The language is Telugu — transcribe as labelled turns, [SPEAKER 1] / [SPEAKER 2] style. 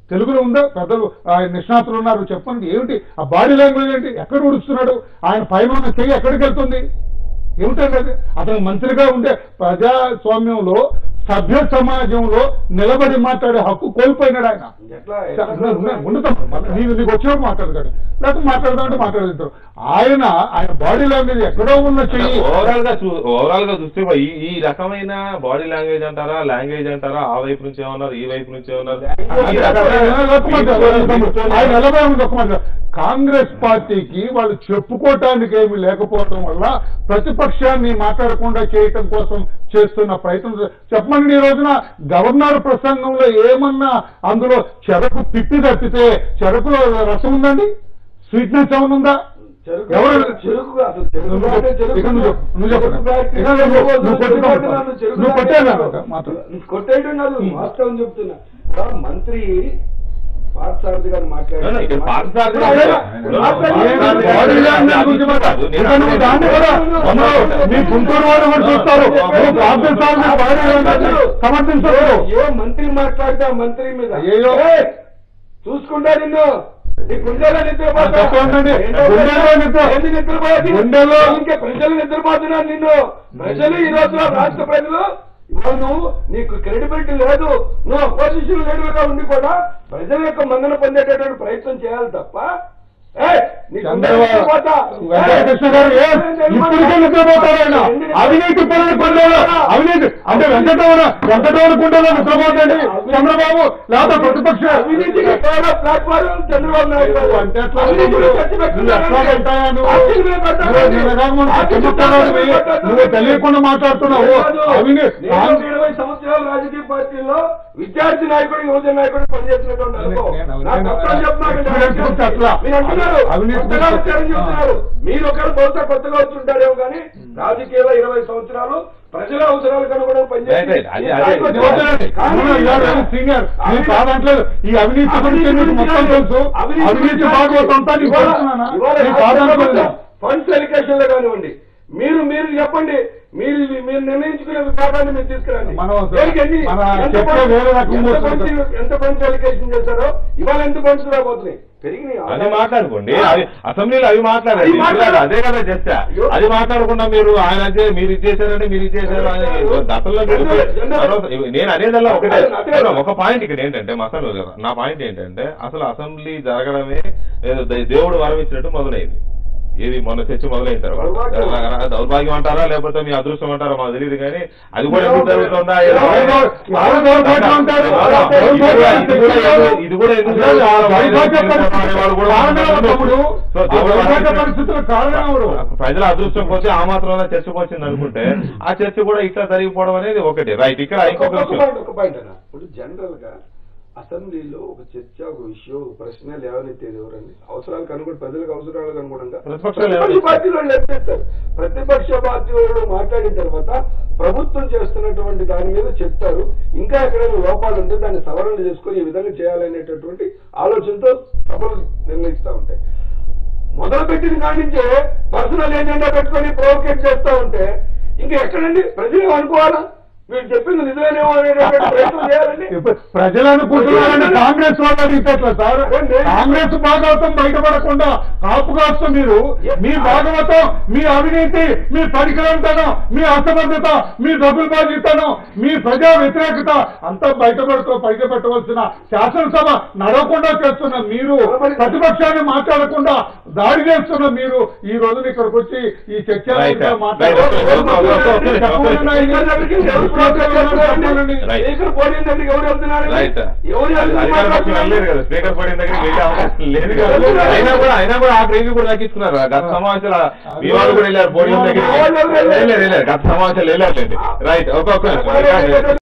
[SPEAKER 1] తెలుగులో ఉందా పెద్దలు ఆయన నిష్ణాతులు ఉన్నారు చెప్పండి ఏమిటి ఆ బాడీ లాంగ్వేజ్ ఏంటి ఎక్కడ ఉడుస్తున్నాడు ఆయన పైన ఉన్న చెయ్యి ఎక్కడికి వెళ్తుంది ఏమిటండి అది అతను మంత్రిగా ఉండే ప్రజాస్వామ్యంలో సభ్య సమాజంలో నిలబడి మాట్లాడే హక్కు కోల్పోయినాడు ఆయన
[SPEAKER 2] ఎట్లా
[SPEAKER 1] ఉండతాం నీకు నీకు వచ్చినప్పుడు మాట్లాడతాడు లేకపోతే మాట్లాడదామంటే మాట్లాడతారు ఆయన ఆయన బాడీ లాంగ్వేజ్ ఎక్కడో ఉన్న చెయ్యి
[SPEAKER 3] ఓవరాల్ గా చూ ఓవరాల్ గా చూస్తే ఈ ఈ రకమైన బాడీ లాంగ్వేజ్ అంటారా లాంగ్వేజ్ అంటారా ఆ వైపు నుంచి ఏమన్నారు ఈ వైపు నుంచి ఏమన్నారు ఈ రకమైన-
[SPEAKER 1] ఆయన ఎలాగో ఉంది ఒక మాట కాంగ్రెస్ పార్టీకి వాళ్ళు చెప్పుకోవటానికి ఏమి లేకపోవటం వల్ల ప్రతిపక్షాన్ని మాట్లాడకుండా చేయటం కోసం చేస్తున్న ప్రయత్నం చెప్పమండి ఈ రోజున గవర్నర్ ప్రసంగంలో ఏమన్నా అందులో చెరకు తిప్పి తప్పితే చెరకులో రసం ఉందండి స్వీట్నెస్ ఏమైనా ఉందా
[SPEAKER 2] చెరుకు
[SPEAKER 1] ఎవరు
[SPEAKER 2] చెరుకు కాదు చెరుకు
[SPEAKER 1] నువ్వు
[SPEAKER 2] కాదు, చెరుకు
[SPEAKER 1] ఇక నువ్వు చెప్పు, నువ్వు చెప్పు.
[SPEAKER 2] చెరుకు ఫ్యాక్టరీ
[SPEAKER 1] ఇక నువ్వు చెప్పు, నువ్వు
[SPEAKER 2] చెరుకు
[SPEAKER 1] కొట్టుకో.
[SPEAKER 2] కొట్టుకున్నాను, చెరుకు
[SPEAKER 1] నువ్వు
[SPEAKER 2] ఫ్యాక్టరీ
[SPEAKER 1] కొట్టేనా?
[SPEAKER 2] కాదు.
[SPEAKER 1] మాట్లాడు.
[SPEAKER 2] కొట్టేయడం కాదు వాస్తవం చెప్తున్నా ఆ మంత్రి పార్థసారథి గారు
[SPEAKER 3] అవును, ఇక్కడ పార్థసారథి
[SPEAKER 2] అదే,
[SPEAKER 3] గారు-
[SPEAKER 2] మాట్లాడండి.
[SPEAKER 1] ఆయన బాడీ లాంగ్వేజ్ గురించి మాట్లాడు. ఇక నువ్వు దాన్ని కూడా అమ్మో, నీ గుంటూరు వాడు కూడా చూస్తారు నువ్వు పాకిస్తాన్ మీద బాడీ లాంగ్వేజ్ సమర్థించకూడదు
[SPEAKER 2] ఏ మంత్రి మాట్లాడితే ఆ మంత్రి మీద
[SPEAKER 1] అయ్యయ్యో.
[SPEAKER 2] ఏయ్, చూసుకుంటా నిన్ను నీ గుండెలో నిద్రపోతా
[SPEAKER 1] చెప్పండి.
[SPEAKER 2] ఏంటో
[SPEAKER 1] గుండెలో నిద్ర-
[SPEAKER 2] ఏంది నిద్రపోయేది?
[SPEAKER 1] గుండెలో-
[SPEAKER 2] ఇంకా ప్రజలు నిద్రపోతున్నారు నిన్ను ప్రజలు ఈ రోజు రాష్ట్ర ప్రజలు ఇవాళ నువ్వు నీకు క్రెడిబిలిటీ లేదు నువ్వు అపోజిషన్ లీడర్ గా ఉండి కూడా ప్రజల యొక్క మందన పొందేటటువంటి ప్రయత్నం చేయాలి తప్ప ఏయ్, నీ గుండెలో
[SPEAKER 1] చంద్రబాబు
[SPEAKER 2] నిద్రపోతా.
[SPEAKER 1] వెంకటకృష్ణ గారు ఏ ఇప్పటికే నిద్రపోతారు ఆయన అవినీతి పనులు పనులు అవినీతి అంటే వెంకటరమణ వెంకటరమణ కుండలో నిద్రపోతండి చంద్రబాబు లేకపోతే ప్రతిపక్ష
[SPEAKER 2] అవినీతికి కేవలం ప్లాట్ఫారం చంద్రబాబు నాయుడు గారు.
[SPEAKER 1] అంటే ఎట్లా
[SPEAKER 2] అవినీతిని ఖర్చు
[SPEAKER 1] నువ్వు ఎట్లా
[SPEAKER 2] పెట్టుకున్నారంటే
[SPEAKER 1] పెట్టాయా నువ్వు?
[SPEAKER 2] పార్టీల మీద పెట్టాలి.
[SPEAKER 1] నువ్వు నిన్నగాక
[SPEAKER 2] పార్టీ
[SPEAKER 1] చెప్పుకున్నావు
[SPEAKER 2] మీద పెట్టాలి.
[SPEAKER 1] నువ్వు తెలియకుండా మాట్లాడుతున్నావు
[SPEAKER 2] కాదు.
[SPEAKER 1] అవినీతి
[SPEAKER 2] నేను ఒక ఇరవై సంవత్సరాల రాజకీయ పార్టీల్లో విద్యార్థి నాయకుడు యువజన నాయకుడు పనిచేసినటువంటి అనుభవం.
[SPEAKER 1] నేను-
[SPEAKER 2] నా
[SPEAKER 1] నేను-
[SPEAKER 2] తప్పని చెప్తున్నాను కదా.
[SPEAKER 1] experience గురించి అట్లా.
[SPEAKER 2] మీరు అంటున్నారు
[SPEAKER 1] అవినీతి
[SPEAKER 2] కొత్తగా
[SPEAKER 1] గురించి-
[SPEAKER 2] వచ్చారని చెప్తున్నారు మీరు ఒకరు బహుశా కొత్తగా వచ్చి ఉంటారేమో కానీ రాజకీయాల్లో ఇరవై సంవత్సరాలు ప్రజల అవసరాలకు అనుగుణంగా
[SPEAKER 3] Right, right. అది- అదే.
[SPEAKER 1] వద్దండి. అవును, you are very senior. నీ కాదంటలేదు ఈ అవినీతి గురించి నీకు మొత్తం తెలుసు అవినీతి భాగవతం అంతా నీకు తెలుసునా నీ కాదంటలేదు
[SPEAKER 2] ఫండ్స్ ఎలికేషన్ లో కానివ్వండి మీరు మీరు చెప్పండి మీరు మీరు నిర్ణయించుకునే విభాగాన్ని మీరు తీసుకురండి
[SPEAKER 1] మనం-
[SPEAKER 2] దేనికి ఎన్ని-
[SPEAKER 1] మన
[SPEAKER 2] ఎంత
[SPEAKER 1] చర్చ
[SPEAKER 2] ఫండ్స్-
[SPEAKER 1] వేరే రకంగా
[SPEAKER 2] ఎంత
[SPEAKER 1] వస్తుంది.
[SPEAKER 2] ఫండ్స్- ఎంత ఫండ్స్ ఎలికేషన్ చేశారో ఇవాళ ఎంత ఫండ్స్ రాబోతున్నాయి పెరిగినాయి
[SPEAKER 3] అది మాట్లాడుకోండి అది అసెంబ్లీలో అవి మాట్లాడండి
[SPEAKER 2] అది మాట్లాడు.
[SPEAKER 3] అదే కదా చేస్తా అది మాట్లాడకుండా మీరు ఆయన అంటే మీరు ఇది చేశారంటే మీరు ఇది చేశారు అని గతంలో మీరు అనవసరం- నేను అనేదల్లా ఒకటే ఒక పాయింట్ ఇక్కడ ఏంటంటే మసాలు నా పాయింట్ ఏంటంటే అసలు అసెంబ్లీ జరగడమే ఏదో దే- దేవుడు వరం ఇచ్చినట్టు మొదలైంది ఏది మొన్న చర్చ మొదలైన తర్వాత
[SPEAKER 2] దౌర్భాగ్యం.
[SPEAKER 3] దౌర్భాగ్యం అంటారా లేకపోతే మీ అదృష్టం అంటారా మాకు తెలియదు కానీ అది కూడా ఎందుకు జరుగుతుందా ఏదో-
[SPEAKER 1] ఎవరు- ఎవరు దౌర్భాగ్యం అంటారు?
[SPEAKER 3] ఇది కూడా- ఇది కూడా ఎందుకు- ఇది కూడా ఎందుకు
[SPEAKER 1] అసలు ఆ దౌర్భాగ్య పరిస్థితులు
[SPEAKER 3] అనేవాళ్ళు కూడా
[SPEAKER 1] కారణం ఎవరు తమ్ముడు?
[SPEAKER 3] సో
[SPEAKER 1] ఆ
[SPEAKER 3] దేవుడు
[SPEAKER 1] దౌర్భాగ్య
[SPEAKER 3] వరం
[SPEAKER 1] పరిస్థితులకు కారణం ఎవరు?
[SPEAKER 3] ప్రజల అదృష్టం కొద్దీ ఆ మాత్రం చర్చకు వచ్చింది అనుకుంటే ఆ చర్చ కూడా ఇట్లా జరిగిపోవడం అనేది ఒకటి రైట్ ఇక్కడ ఇంకొక
[SPEAKER 2] ఒక
[SPEAKER 3] విషయం
[SPEAKER 2] పాయింట్ ఒక పాయింట్ అన్న ఇప్పుడు జనరల్ గా అసెంబ్లీలో ఒక చర్చ ఒక విషయం ఒక ప్రశ్న లేవనెత్తేది ఎవరండి అవసరాలకు అనుగుణ ప్రజలకు అవసరాలకు అనుగుణంగా
[SPEAKER 3] ప్రతిపక్షాలు
[SPEAKER 2] ప్రతిపక్ష
[SPEAKER 3] లేవనెత్తారు.
[SPEAKER 2] పార్టీ వాళ్ళు లేవనెత్తారు ప్రతిపక్ష పార్టీ వాళ్ళు మాట్లాడిన తర్వాత ప్రభుత్వం చేస్తున్నటువంటి దాని మీద చెప్తారు ఇంకా ఎక్కడైనా లోపాలు ఉంటే దాన్ని సవరణ చేసుకొని ఈ విధంగా చేయాలనేటటువంటి ఆలోచనతో సభలు నిర్ణయిస్తూ ఉంటాయి మొదలు పెట్టిన కాడి నుంచే పర్సనల్ ఏజెండా పెట్టుకొని ప్రోవోకేట్ చేస్తూ ఉంటే ఇంకా ఎక్కడండి ప్రజలు అనుకోవాలా మీరు చెప్పింది నిజమేనేమో అనేటటువంటి ప్రయత్నం చేయాలండి
[SPEAKER 1] ఇప్పుడు ప్రజలు అనుకుంటున్నారని కాంగ్రెస్ వాళ్ళు అడిగితే ఎట్లా సార్ కాంగ్రెస్ భాగవతం బయటపడకుండా కాపు కాస్తూ మీరు మీ భాగవతం మీ అవినీతి మీ పరికరంతనం మీ అసమర్థత మీ డబ్బులు బాధ్యతనం మీ ప్రజా వ్యతిరేకత అంతా బయటపడుతూ బయట పెట్టవలసిన శాసనసభ నడవకుండా చేస్తున్న మీరు ప్రతిపక్షాన్ని మాట్లాడకుండా దాడి చేస్తున్న మీరు ఈ రోజున ఇక్కడికి వచ్చి ఈ చర్చ
[SPEAKER 3] Right, right.
[SPEAKER 2] స్పీకర్ పోడియం దగ్గరికి ఎవరు వెళ్తున్నారు
[SPEAKER 3] రైట్
[SPEAKER 2] ఎవరు
[SPEAKER 3] అధికార పక్షం వెళ్ళలేదు కదా స్పీకర్ పడిన దగ్గరికి వెళ్ళే అవకాశం లేదు కదా అయినా కూడా అయినా కూడా ఆ క్రేజ్ కూడా దక్కించుకున్నారు గత సమావేశాలు మీ వాళ్ళు కూడా వెళ్ళారు పోడియం దగ్గరికి వెళ్ళారు వెళ్ళారు గత సమావేశాలు వెళ్ళారు రైట్ ఒక్కొక్క